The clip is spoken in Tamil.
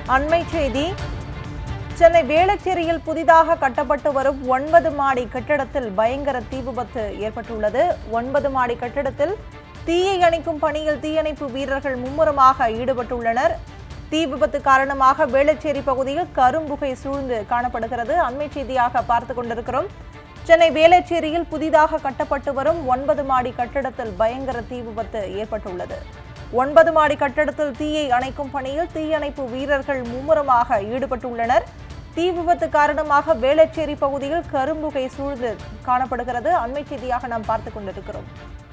அண்மை செய்தி சென்னை வேளச்சேரியில் புதிதாக கட்டப்பட்டு வரும் ஒன்பது மாடி கட்டிடத்தில் பயங்கர தீ விபத்து ஏற்பட்டுள்ளது ஒன்பது மாடி கட்டிடத்தில் தீயை அணைக்கும் பணியில் தீயணைப்பு வீரர்கள் மும்முரமாக ஈடுபட்டுள்ளனர் தீ விபத்து காரணமாக வேளச்சேரி பகுதியில் கரும்புகை சூழ்ந்து காணப்படுகிறது அண்மை செய்தியாக பார்த்து கொண்டிருக்கிறோம் சென்னை வேளச்சேரியில் புதிதாக கட்டப்பட்டு வரும் ஒன்பது மாடி கட்டிடத்தில் பயங்கர தீ விபத்து ஏற்பட்டுள்ளது ஒன்பது மாடி கட்டிடத்தில் தீயை அணைக்கும் பணியில் தீயணைப்பு வீரர்கள் மும்முரமாக ஈடுபட்டுள்ளனர் தீ விபத்து காரணமாக வேளச்சேரி பகுதியில் கரும்புகை சூழ்ந்து காணப்படுகிறது அண்மை செய்தியாக நாம் பார்த்து கொண்டிருக்கிறோம்